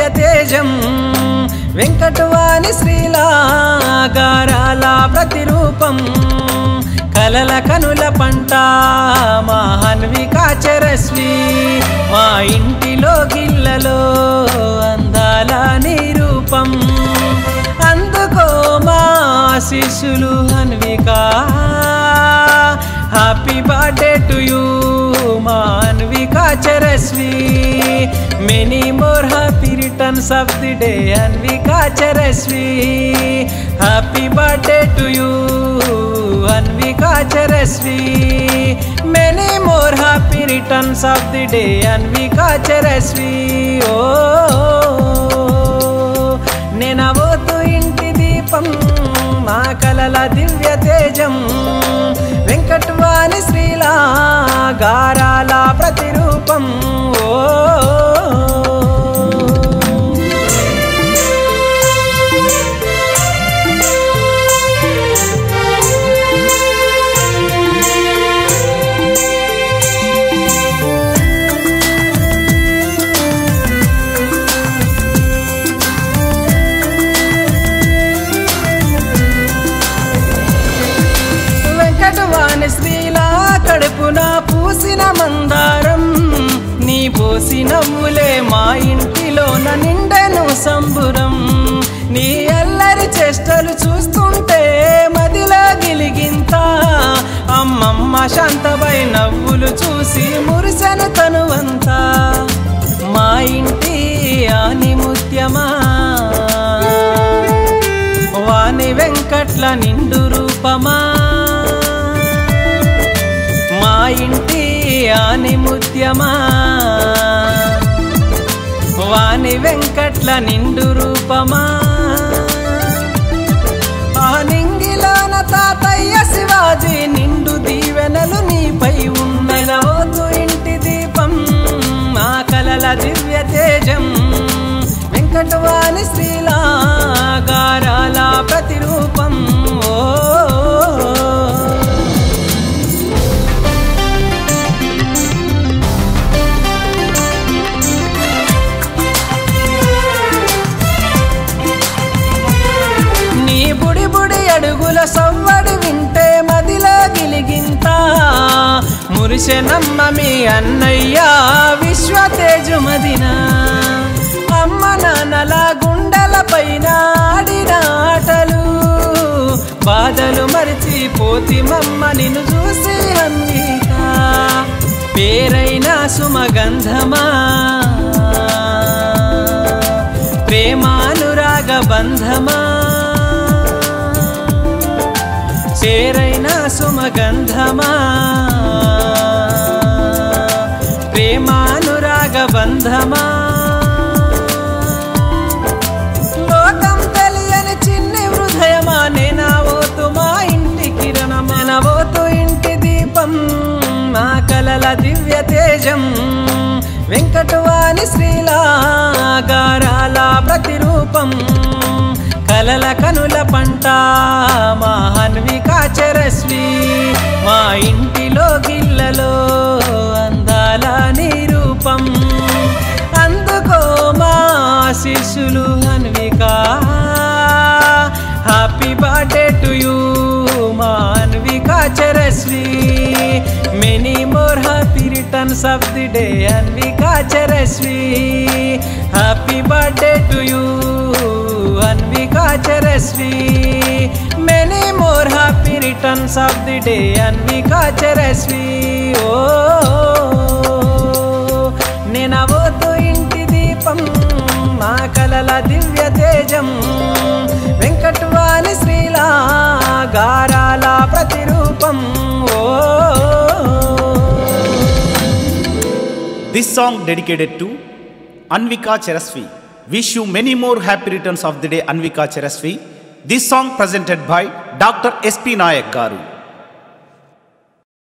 తేజం వెంకటవాణి శ్రీలాగారాల ప్రతిరూపం కలల కనుల పంట మా హన్వికాచరస్వి మా ఇంటిలో గిల్లలో అందాల నిరూపం అందుకో మా శిష్యులు Hanvika happy birthday to you మా Hanvikacharasvi many more happy returns of the day Hanvikacharasvi happy birthday to you Hanvikacharasvi many more happy returns of the day Hanvikacharasvi ఓ నేనవోతు ఇంటి దీపం మా కలల దివ్య తేజం వెంకటవాణి శ్రీలా గారాల ప్రతిరూపం ఓ వెంకటవాణి శ్రీలా కడుపున పూసిన మందారం నీ పోసి నవ్వులే మా ఇంటిలోన నిండెను సంబురం నీ అల్లరి చేష్టలు చూస్తుంటే మదిలో గిలిగింత అమ్మమ్మ శాంతపై నవ్వులు చూసి మురిసెను తనువంతా మా ఇంటి ఆని ముత్యమా వాణి వెంకట్ల నిండు రూపమా మా ఇంటి ఆని ముత్యమా వాణి వెంకట్ల నిండు రూపమా ఆ నింగిలోన తాతయ్య శివాజీ నిండు దీవెనలు నీపై ఉన్నదవోతు ఇంటి దీపం మా కలల దివ్య తేజం వెంకటవాణి శ్రీలా గారాల ప్రతిరూపం ఓ నీ బుడి బుడి అడుగుల సవ్వడి వింటే మదిలో గిలిగింత మురిసెనమ్మ మీ అన్నయ్య విశ్వ తేజుమదిన అమ్మ నాన్నల గుండెల పైన ఆడిన ఆటలు బాధలు మరిచి పోతిమమ్మ నిన్ను చూసి అన్నిక పేరైన సుమగంధమా ప్రేమానురాగ బంధమా చేరైన సుమగంధమా ప్రేమానురాగ బంధమా లోకం తెలియని చిన్ని హృదయమా నేనావోతు మా ఇంటి కిరణమనవోతు ఇంటి దీపం మా కలల దివ్య తేజం వెంకటవాణి శ్రీలా గారాల ప్రతిరూపం కలల కనుల పంట మా హన్వికాచరస్వి మా ఇంటిలో గిల్లలో అందాల నిరూపం అందుకో మా శిష్యులు Hanvika happy birthday to you మా Hanvikacharasvi many more happy returns of the day Hanvikacharasvi happy birthday to you Hanvikacharasvi many more happy returns of the day Hanvikacharasvi ఓ నేనవోతు ఇంటి దీపం మా కలల దివ్య తేజం వెంకటవాణి శ్రీలా గారాల ప్రతిరూపం ఓ This song dedicated to Anvika Cherasvi. Wish you many more happy returns of the day, Anvika Cherasvi. This song presented by Dr. S.P. Nayak Garu.